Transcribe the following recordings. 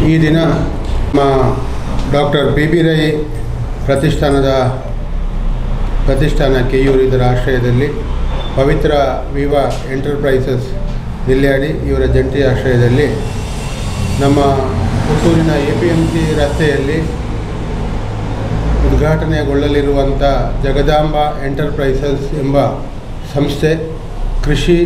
ಈ ದಿನ ನಮ್ಮ ಡಾಕ್ಟರ್ ಬಿ ಬಿ ರೈ ಪ್ರತಿಷ್ಠಾನದ ಪ್ರತಿಷ್ಠಾನ ಕೆಯೂರು ಇದರ ಆಶ್ರಯದಲ್ಲಿ ಪವಿತ್ರ ವಿವಾ ಎಂಟರ್ಪ್ರೈಸಸ್ ನಿಲ್ಯಾಡಿ ಇವರ ಜಂಟಿ ಆಶ್ರಯದಲ್ಲಿ ನಮ್ಮ ಪುತ್ತೂರಿನ ಎ ಪಿ ಎಮ್ ಸಿ ರಸ್ತೆಯಲ್ಲಿ ಉದ್ಘಾಟನೆಗೊಳ್ಳಲಿರುವಂಥ ಜಗದಾಂಬ ಎಂಟರ್ಪ್ರೈಸಸ್ ಎಂಬ ಸಂಸ್ಥೆ ಕೃಷಿ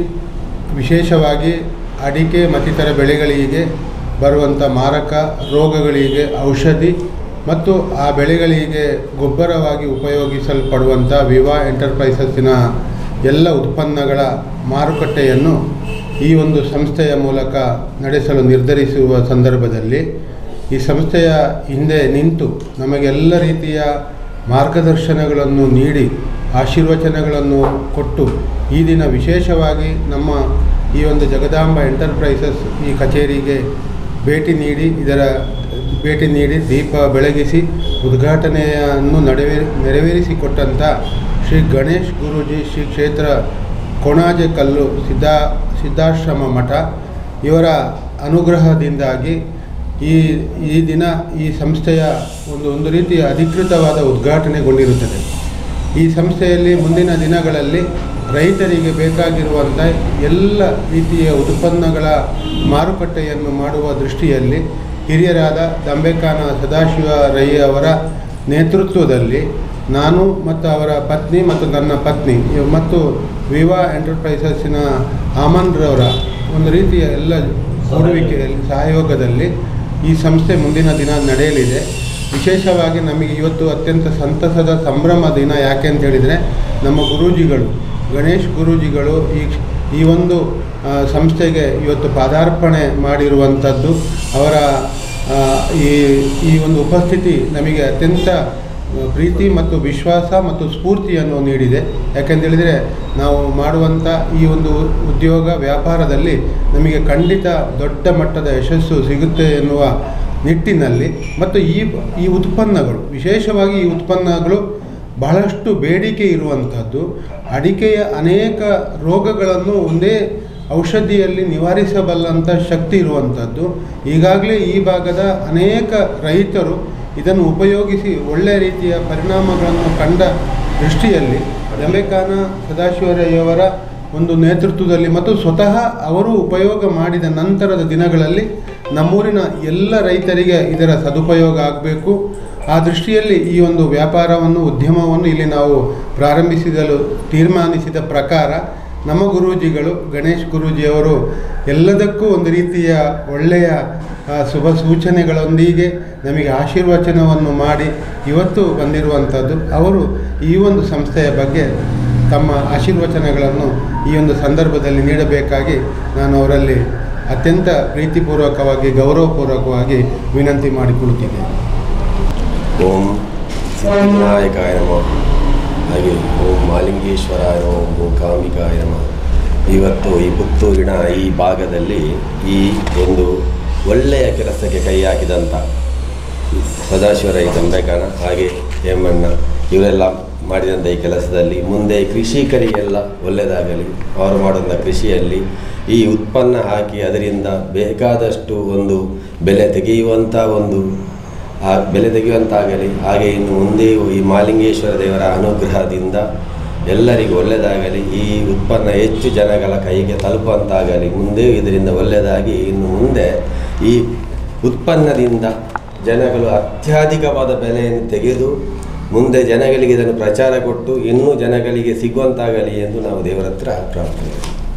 ವಿಶೇಷವಾಗಿ ಅಡಿಕೆ ಮತ್ತಿತರ ಬೆಳೆಗಳಿಗೆ ಬರುವಂಥ ಮಾರಕ ರೋಗಗಳಿಗೆ ಔಷಧಿ ಮತ್ತು ಆ ಬೆಳೆಗಳಿಗೆ ಗೊಬ್ಬರವಾಗಿ ಉಪಯೋಗಿಸಲ್ಪಡುವಂಥ ವಿವಾ ಎಂಟರ್ಪ್ರೈಸಸ್ಸಿನ ಎಲ್ಲ ಉತ್ಪನ್ನಗಳ ಮಾರುಕಟ್ಟೆಯನ್ನು ಈ ಒಂದು ಸಂಸ್ಥೆಯ ಮೂಲಕ ನಡೆಸಲು ನಿರ್ಧರಿಸುವ ಸಂದರ್ಭದಲ್ಲಿ ಈ ಸಂಸ್ಥೆಯ ಹಿಂದೆ ನಿಂತು ನಮಗೆಲ್ಲ ರೀತಿಯ ಮಾರ್ಗದರ್ಶನಗಳನ್ನು ನೀಡಿ ಆಶೀರ್ವಚನಗಳನ್ನು ಕೊಟ್ಟು ಈ ದಿನ ವಿಶೇಷವಾಗಿ ನಮ್ಮ ಈ ಒಂದು ಜಗದಾಂಬ ಎಂಟರ್ಪ್ರೈಸಸ್ ಈ ಕಚೇರಿಗೆ ಭೇಟಿ ನೀಡಿ ಇದರ ಭೇಟಿ ನೀಡಿ ದೀಪ ಬೆಳಗಿಸಿ ಉದ್ಘಾಟನೆಯನ್ನು ನಡೆವೇ ನೆರವೇರಿಸಿಕೊಟ್ಟಂಥ ಶ್ರೀ ಗಣೇಶ್ ಗುರೂಜಿ ಶ್ರೀ ಕ್ಷೇತ್ರ ಕೊಣಾಜೆ ಕಲ್ಲು ಸಿದ್ಧಾ ಸಿದ್ಧಾಶ್ರಮ ಮಠ ಇವರ ಅನುಗ್ರಹದಿಂದಾಗಿ ಈ ಈ ದಿನ ಈ ಸಂಸ್ಥೆಯ ಒಂದು ಒಂದು ರೀತಿಯ ಅಧಿಕೃತವಾದ ಉದ್ಘಾಟನೆಗೊಂಡಿರುತ್ತದೆ ಈ ಸಂಸ್ಥೆಯಲ್ಲಿ ಮುಂದಿನ ದಿನಗಳಲ್ಲಿ ರೈತರಿಗೆ ಬೇಕಾಗಿರುವಂಥ ಎಲ್ಲ ರೀತಿಯ ಉತ್ಪನ್ನಗಳ ಮಾರುಕಟ್ಟೆಯನ್ನು ಮಾಡುವ ದೃಷ್ಟಿಯಲ್ಲಿ ಹಿರಿಯರಾದ ದಂಬೆಕಾನ ಸದಾಶಿವ ರೈ ಅವರ ನೇತೃತ್ವದಲ್ಲಿ ನಾನು ಮತ್ತು ಅವರ ಪತ್ನಿ ಮತ್ತು ನನ್ನ ಪತ್ನಿ ಮತ್ತು ವಿವಾ ಎಂಟರ್ಪ್ರೈಸಸ್ಸಿನ ಆಮನ್ರವರ ಒಂದು ರೀತಿಯ ಎಲ್ಲ ಕೊಡುವಿಕೆಯಲ್ಲಿ ಸಹಯೋಗದಲ್ಲಿ ಈ ಸಂಸ್ಥೆ ಮುಂದಿನ ದಿನ ನಡೆಯಲಿದೆ ವಿಶೇಷವಾಗಿ ನಮಗೆ ಇವತ್ತು ಅತ್ಯಂತ ಸಂತಸದ ಸಂಭ್ರಮ ದಿನ ಯಾಕೆ ಅಂತ ಹೇಳಿದರೆ ನಮ್ಮ ಗುರೂಜಿಗಳು ಗಣೇಶ್ ಗುರೂಜಿಗಳು ಈ ಈ ಒಂದು ಆ, ಸಂಸ್ಥೆಗೆ ಇವತ್ತು ಪಾದಾರ್ಪಣೆ ಮಾಡಿರುವಂಥದ್ದು ಅವರ ಆ, ಈ ಈ ಒಂದು ಉಪಸ್ಥಿತಿ ನಮಗೆ ಅತ್ಯಂತ ಪ್ರೀತಿ ಮತ್ತು ವಿಶ್ವಾಸ ಮತ್ತು ಸ್ಫೂರ್ತಿಯನ್ನು ನೀಡಿದೆ ಯಾಕೆಂತೇಳಿದರೆ ನಾವು ಮಾಡುವಂಥ ಈ ಒಂದು ಉದ್ಯೋಗ ವ್ಯಾಪಾರದಲ್ಲಿ ನಮಗೆ ಖಂಡಿತ ದೊಡ್ಡ ಮಟ್ಟದ ಯಶಸ್ಸು ಸಿಗುತ್ತೆ ಎನ್ನುವ ನಿಟ್ಟಿನಲ್ಲಿ ಮತ್ತು ಈ ಈ ಉತ್ಪನ್ನಗಳು ವಿಶೇಷವಾಗಿ ಈ ಉತ್ಪನ್ನಗಳು ಬಹಳಷ್ಟು ಬೇಡಿಕೆ ಇರುವಂಥದ್ದು ಅಡಿಕೆಯ ಅನೇಕ ರೋಗಗಳನ್ನು ಒಂದೇ ಔಷಧಿಯಲ್ಲಿ ನಿವಾರಿಸಬಲ್ಲಂಥ ಶಕ್ತಿ ಇರುವಂಥದ್ದು ಈಗಾಗಲೇ ಈ ಭಾಗದ ಅನೇಕ ರೈತರು ಇದನ್ನು ಉಪಯೋಗಿಸಿ ಒಳ್ಳೆಯ ರೀತಿಯ ಪರಿಣಾಮಗಳನ್ನು ಕಂಡ ದೃಷ್ಟಿಯಲ್ಲಿ ರಂಬೆಕಾನ ಸದಾಶಿವರಯ್ಯವರ ಒಂದು ನೇತೃತ್ವದಲ್ಲಿ ಮತ್ತು ಸ್ವತಃ ಅವರು ಉಪಯೋಗ ಮಾಡಿದ ನಂತರದ ದಿನಗಳಲ್ಲಿ ನಮ್ಮೂರಿನ ಎಲ್ಲ ರೈತರಿಗೆ ಇದರ ಸದುಪಯೋಗ ಆಗಬೇಕು ಆ ದೃಷ್ಟಿಯಲ್ಲಿ ಈ ಒಂದು ವ್ಯಾಪಾರವನ್ನು ಉದ್ಯಮವನ್ನು ಇಲ್ಲಿ ನಾವು ಪ್ರಾರಂಭಿಸಿದಲು ತೀರ್ಮಾನಿಸಿದ ಪ್ರಕಾರ ನಮ್ಮ ಗುರೂಜಿಗಳು ಗಣೇಶ್ ಗುರೂಜಿಯವರು ಎಲ್ಲದಕ್ಕೂ ಒಂದು ರೀತಿಯ ಒಳ್ಳೆಯ ಆ, ಶುಭ ಸೂಚನೆಗಳೊಂದಿಗೆ ನಮಗೆ ಆಶೀರ್ವಚನವನ್ನು ಮಾಡಿ ಇವತ್ತು ಬಂದಿರುವಂಥದ್ದು ಅವರು ಈ ಒಂದು ಸಂಸ್ಥೆಯ ಬಗ್ಗೆ ತಮ್ಮ ಆಶೀರ್ವಚನಗಳನ್ನು ಈ ಒಂದು ಸಂದರ್ಭದಲ್ಲಿ ನೀಡಬೇಕಾಗಿ ನಾನು ಅವರಲ್ಲಿ ಅತ್ಯಂತ ಪ್ರೀತಿಪೂರ್ವಕವಾಗಿ ಗೌರವಪೂರ್ವಕವಾಗಿ ವಿನಂತಿ ಮಾಡಿಕೊಳ್ಳುತ್ತಿದ್ದೇನೆ ಓಂ ಸಿದ್ಧಿವಿನಾಯಕಾಯ ನಮಃ ಹಾಗೆ ಓಂ ಮಾಲಿಂಗೇಶ್ವರಾಯ ನಮಃ ಓಂ ಕಾಮಿಕಾಯ ನಮಃ ಇವತ್ತು ಈ ಪುತ್ತೂರಿನ ಈ ಭಾಗದಲ್ಲಿ ಈ ಒಂದು ಒಳ್ಳೆಯ ಕೆಲಸಕ್ಕೆ ಕೈ ಹಾಕಿದಂಥ ಸದಾಶಿವರೈ ದಂಬೆಕಾನ ಹಾಗೆ ಹೇಮಣ್ಣ ಇವರೆಲ್ಲ ಮಾಡಿದಂಥ ಈ ಕೆಲಸದಲ್ಲಿ ಮುಂದೆ ಕೃಷಿಕರಿಗೆಲ್ಲ ಒಳ್ಳೆಯದಾಗಲಿ ಅವರು ಮಾಡುವಂಥ ಕೃಷಿಯಲ್ಲಿ ಈ ಉತ್ಪನ್ನ ಹಾಕಿ ಅದರಿಂದ ಬೇಕಾದಷ್ಟು ಒಂದು ಬೆಲೆ ತೆಗೆಯುವಂಥ ಒಂದು ಆ ಬೆಲೆ ತೆಗೆಯುವಂತಾಗಲಿ ಹಾಗೆ ಇನ್ನು ಮುಂದೆಯೂ ಈ ಮಾಲಿಂಗೇಶ್ವರ ದೇವರ ಅನುಗ್ರಹದಿಂದ ಎಲ್ಲರಿಗೂ ಒಳ್ಳೆಯದಾಗಲಿ ಈ ಉತ್ಪನ್ನ ಹೆಚ್ಚು ಜನಗಳ ಕೈಗೆ ತಲುಪುವಂತಾಗಲಿ ಮುಂದೆಯೂ ಇದರಿಂದ ಒಳ್ಳೆಯದಾಗಿ ಇನ್ನು ಮುಂದೆ ಈ ಉತ್ಪನ್ನದಿಂದ ಜನಗಳು ಅತ್ಯಧಿಕವಾದ ಬೆಲೆಯನ್ನು ತೆಗೆದು ಮುಂದೆ ಜನಗಳಿಗೆ ಇದನ್ನು ಪ್ರಚಾರ ಕೊಟ್ಟು ಇನ್ನೂ ಜನಗಳಿಗೆ ಸಿಗುವಂತಾಗಲಿ ಎಂದು ನಾವು ದೇವರ ಹತ್ರ ಪ್ರಾರ್ಥನೆ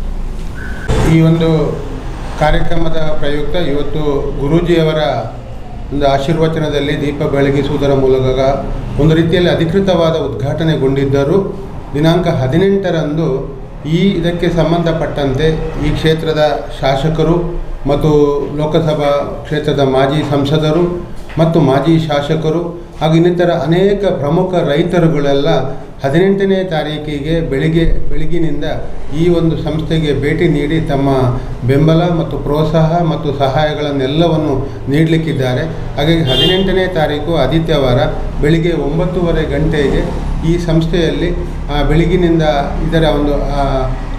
ಈ ಒಂದು ಕಾರ್ಯಕ್ರಮದ ಪ್ರಯುಕ್ತ ಇವತ್ತು ಗುರೂಜಿಯವರ ಒಂದು ಆಶೀರ್ವಚನದಲ್ಲಿ ದೀಪ ಬೆಳಗಿಸುವುದರ ಮೂಲಕ ಒಂದು ರೀತಿಯಲ್ಲಿ ಅಧಿಕೃತವಾದ ಉದ್ಘಾಟನೆಗೊಂಡಿದ್ದರೂ ದಿನಾಂಕ ಹದಿನೆಂಟರಂದು ಈ ಇದಕ್ಕೆ ಸಂಬಂಧಪಟ್ಟಂತೆ ಈ ಕ್ಷೇತ್ರದ ಶಾಸಕರು ಮತ್ತು ಲೋಕಸಭಾ ಕ್ಷೇತ್ರದ ಮಾಜಿ ಸಂಸದರು ಮತ್ತು ಮಾಜಿ ಶಾಸಕರು ಹಾಗೂ ಇನ್ನಿತರ ಅನೇಕ ಪ್ರಮುಖ ರೈತರುಗಳೆಲ್ಲ ಹದಿನೆಂಟನೇ ತಾರೀಕಿಗೆ ಬೆಳಿಗ್ಗೆ ಬೆಳಗಿನಿಂದ ಈ ಒಂದು ಸಂಸ್ಥೆಗೆ ಭೇಟಿ ನೀಡಿ ತಮ್ಮ ಬೆಂಬಲ ಮತ್ತು ಪ್ರೋತ್ಸಾಹ ಮತ್ತು ಸಹಾಯಗಳನ್ನೆಲ್ಲವನ್ನು ನೀಡಲಿಕ್ಕಿದ್ದಾರೆ ಹಾಗಾಗಿ ಹದಿನೆಂಟನೇ ತಾರೀಕು ಆದಿತ್ಯವಾರ ಬೆಳಿಗ್ಗೆ ಒಂಬತ್ತೂವರೆ ಗಂಟೆಗೆ ಈ ಸಂಸ್ಥೆಯಲ್ಲಿ ಆ, ಬೆಳಗಿನಿಂದ ಇದರ ಒಂದು ಆ,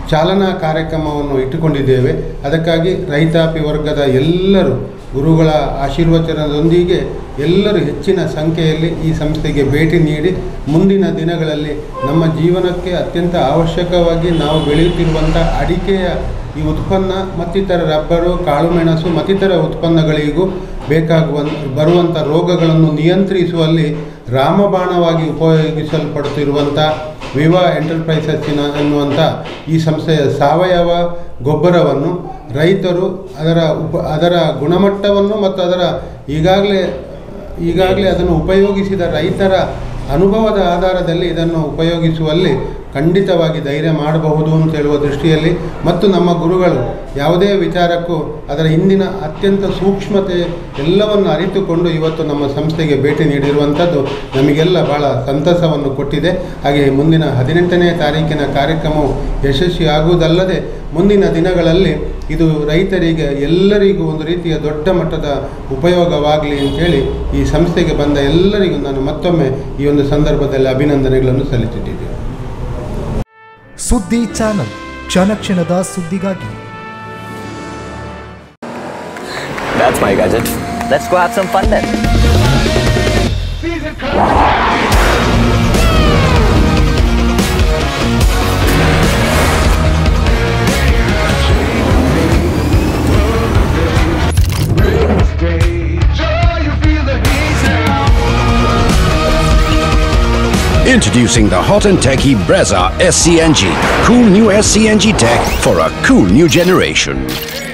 ಚಾಲನಾ ಕಾರ್ಯಕ್ರಮವನ್ನು ಇಟ್ಟುಕೊಂಡಿದ್ದೇವೆ ಅದಕ್ಕಾಗಿ ರೈತಾಪಿ ವರ್ಗದ ಎಲ್ಲರೂ ಗುರುಗಳ ಆಶೀರ್ವಚನದೊಂದಿಗೆ ಎಲ್ಲರೂ ಹೆಚ್ಚಿನ ಸಂಖ್ಯೆಯಲ್ಲಿ ಈ ಸಂಸ್ಥೆಗೆ ಭೇಟಿ ನೀಡಿ ಮುಂದಿನ ದಿನಗಳಲ್ಲಿ ನಮ್ಮ ಜೀವನಕ್ಕೆ ಅತ್ಯಂತ ಅವಶ್ಯಕವಾಗಿ ನಾವು ಬೆಳೆಯುತ್ತಿರುವಂಥ ಅಡಿಕೆಯ ಈ ಉತ್ಪನ್ನ ಮತ್ತಿತರ ರಬ್ಬರು ಕಾಳುಮೆಣಸು ಮತ್ತಿತರ ಉತ್ಪನ್ನಗಳಿಗೂ ಬೇಕಾಗುವ ಬರುವಂಥ ರೋಗಗಳನ್ನು ನಿಯಂತ್ರಿಸುವಲ್ಲಿ ರಾಮಬಾಣವಾಗಿ ಉಪಯೋಗಿಸಲ್ಪಡುತ್ತಿರುವಂಥ ವಿವಾ ಎಂಟರ್ಪ್ರೈಸಸ್ಸಿನ ಎನ್ನುವಂಥ ಈ ಸಂಸ್ಥೆಯ ಸಾವಯವ ಗೊಬ್ಬರವನ್ನು ರೈತರು ಅದರ ಉಪ ಅದರ ಗುಣಮಟ್ಟವನ್ನು ಮತ್ತು ಅದರ ಈಗಾಗಲೇ ಈಗಾಗಲೇ ಅದನ್ನು ಉಪಯೋಗಿಸಿದ ರೈತರ ಅನುಭವದ ಆಧಾರದಲ್ಲಿ ಇದನ್ನು ಉಪಯೋಗಿಸುವಲ್ಲಿ ಖಂಡಿತವಾಗಿ ಧೈರ್ಯ ಮಾಡಬಹುದು ಅಂತ ಹೇಳುವ ದೃಷ್ಟಿಯಲ್ಲಿ ಮತ್ತು ನಮ್ಮ ಗುರುಗಳು ಯಾವುದೇ ವಿಚಾರಕ್ಕೂ ಅದರ ಹಿಂದಿನ ಅತ್ಯಂತ ಸೂಕ್ಷ್ಮತೆ ಎಲ್ಲವನ್ನು ಅರಿತುಕೊಂಡು ಇವತ್ತು ನಮ್ಮ ಸಂಸ್ಥೆಗೆ ಭೇಟಿ ನೀಡಿರುವಂಥದ್ದು ನಮಗೆಲ್ಲ ಭಾಳ ಸಂತಸವನ್ನು ಕೊಟ್ಟಿದೆ ಹಾಗೆ ಮುಂದಿನ ಹದಿನೆಂಟನೇ ತಾರೀಕಿನ ಕಾರ್ಯಕ್ರಮವು ಯಶಸ್ವಿಯಾಗುವುದಲ್ಲದೆ ಮುಂದಿನ ದಿನಗಳಲ್ಲಿ ಇದು ರೈತರಿಗೆ ಎಲ್ಲರಿಗೂ ಒಂದು ರೀತಿಯ ದೊಡ್ಡ ಮಟ್ಟದ ಉಪಯೋಗವಾಗಲಿ ಅಂತೇಳಿ ಈ ಸಂಸ್ಥೆಗೆ ಬಂದ ಎಲ್ಲರಿಗೂ ನಾನು ಮತ್ತೊಮ್ಮೆ ಈ ಒಂದು ಸಂದರ್ಭದಲ್ಲಿ ಅಭಿನಂದನೆಗಳನ್ನು ಸಲ್ಲಿಸುತ್ತಿದ್ದೇನೆ ಸುದ್ದಿ ಚಾನಲ್ ಕ್ಷಣ ಕ್ಷಣದ ಸುದ್ದಿಗಾಗಿ That's my gadget. Let's go have some fun then. Introducing the hot and techy Brezza SCNG. Cool new SCNG tech for a cool new generation.